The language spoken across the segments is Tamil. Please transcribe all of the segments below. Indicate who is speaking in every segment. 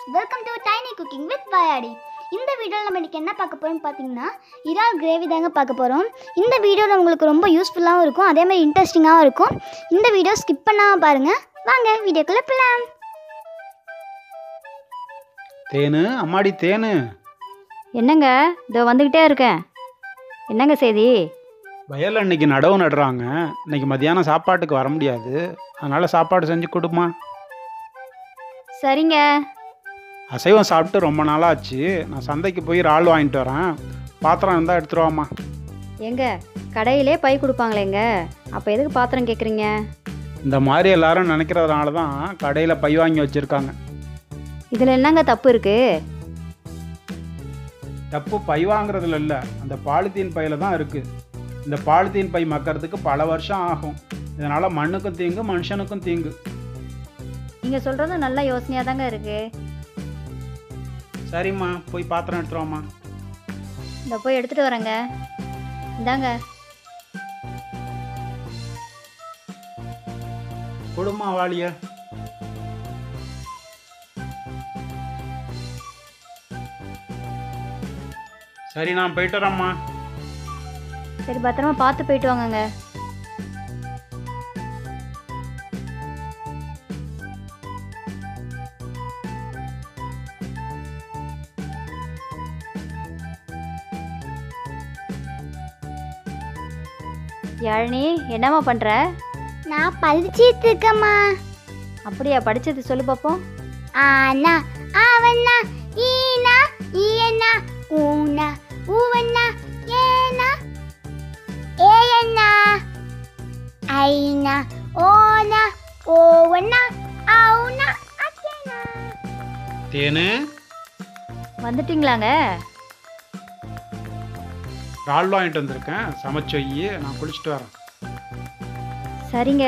Speaker 1: welcome to tiny cooking with Vayadi இந்த வீடியோவில் நம்ம இன்றைக்கி என்ன பார்க்க போகிறோம்னு பார்த்தீங்கன்னா இறால் கிரேவி தாங்க பார்க்க போகிறோம் இந்த வீடியோவில் உங்களுக்கு ரொம்ப யூஸ்ஃபுல்லாகவும் இருக்கும் அதே மாதிரி இன்ட்ரெஸ்டிங்காகவும் இருக்கும் இந்த வீடியோ ஸ்கிப் பண்ணாமல் பாருங்கள் வாங்க வீடியோக்குள்ளே போகலாம்
Speaker 2: தேனு அம்மாடி தேனு
Speaker 3: என்னங்க இதோ வந்துக்கிட்டே இருக்கேன் என்னங்க செய்தி
Speaker 2: வயலில் இன்னைக்கு நடவு நடுறாங்க இன்னைக்கு மத்தியானம் சாப்பாட்டுக்கு வர முடியாது அதனால் சாப்பாடு செஞ்சு கொடுமா
Speaker 3: சரிங்க
Speaker 2: அசைவம் சாப்பிட்டு ரொம்ப நாளாச்சு நான் சந்தைக்கு போய் இறால் வாங்கிட்டு வரேன் பாத்திரம் இருந்தால் எடுத்துட்டு வாம்மா
Speaker 3: எங்க கடையிலே பை கொடுப்பாங்களேங்க அப்போ எதுக்கு பாத்திரம் கேட்குறீங்க
Speaker 2: இந்த மாதிரி எல்லாரும் நினைக்கிறதுனால தான் கடையில் பை வாங்கி வச்சுருக்காங்க
Speaker 3: இதில் என்னங்க தப்பு இருக்கு
Speaker 2: தப்பு பை வாங்குறதுல இல்லை அந்த பாலித்தீன் பையில் தான் இருக்குது இந்த பாலித்தீன் பை மக்கறதுக்கு பல வருஷம் ஆகும் இதனால் மண்ணுக்கும் தீங்கு மனுஷனுக்கும் தீங்கு
Speaker 3: நீங்கள் சொல்கிறது நல்ல யோசனையாக தாங்க இருக்கு
Speaker 2: சரிம்மா போய் பாத்திரம் எடுத்துட்டு வாம்மா
Speaker 3: இந்த போய் எடுத்துகிட்டு வரேங்க இந்தாங்க
Speaker 2: கொடுமா வாளிய சரி நான் போயிட்டு வரேம்மா
Speaker 3: சரி பத்திரமா பார்த்து போயிட்டு வாங்கங்க யாழினி என்னம்மா பண்ணுற
Speaker 1: நான் படிச்சிட்டு இருக்கேம்மா
Speaker 3: அப்படியா படிச்சது சொல்லு பார்ப்போம்
Speaker 1: ஆனா அவனா ஈனா ஈயனா ஊனா ஊவனா ஏனா ஏயனா ஐனா ஓனா ஓவனா அவுனா அக்கேனா
Speaker 2: தேனு
Speaker 3: வந்துட்டீங்களாங்க
Speaker 2: இறால் வாங்கிட்டு வந்திருக்கேன் சமைச்சு வை நான் குளிச்சுட்டு வரேன்
Speaker 3: சரிங்க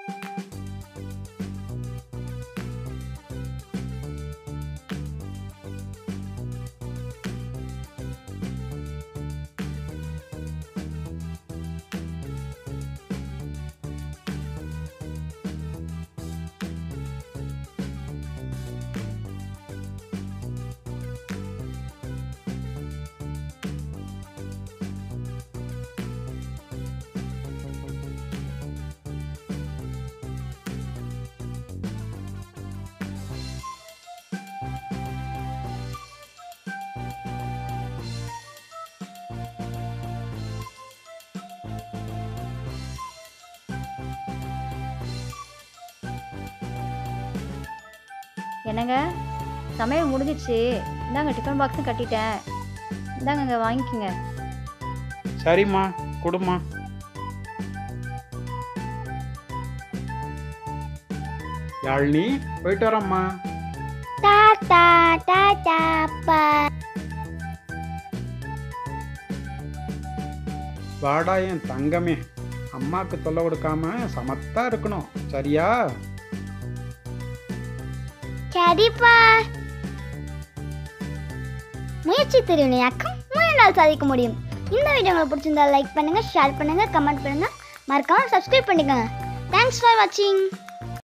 Speaker 3: என்னங்க சமையல் முடிஞ்சிடுச்சு இந்தாங்க டிஃபன் பாக்ஸும் கட்டிட்டேன் இந்தாங்கங்க வாங்கிக்கோங்க
Speaker 2: சரிம்மா கொடுமா யாழினி போயிட்டு வரம்மா
Speaker 1: டாடா டாடா பா
Speaker 2: வாடா என் தங்கமே அம்மாவுக்கு தொல்லை கொடுக்காம சமத்தா இருக்கணும் சரியா
Speaker 1: சரிப்பா முயற்சி திருவினையாக்கம் முயன்றால் சாதிக்க முடியும் இந்த வீடியோ உங்களுக்கு பிடிச்சிருந்தா லைக் பண்ணுங்க ஷேர் பண்ணுங்க கமெண்ட் பண்ணுங்க மறக்காம சப்ஸ்கிரைப் பண்ணிக்கோங்க தேங்க்ஸ் ஃபார் வாட்சிங்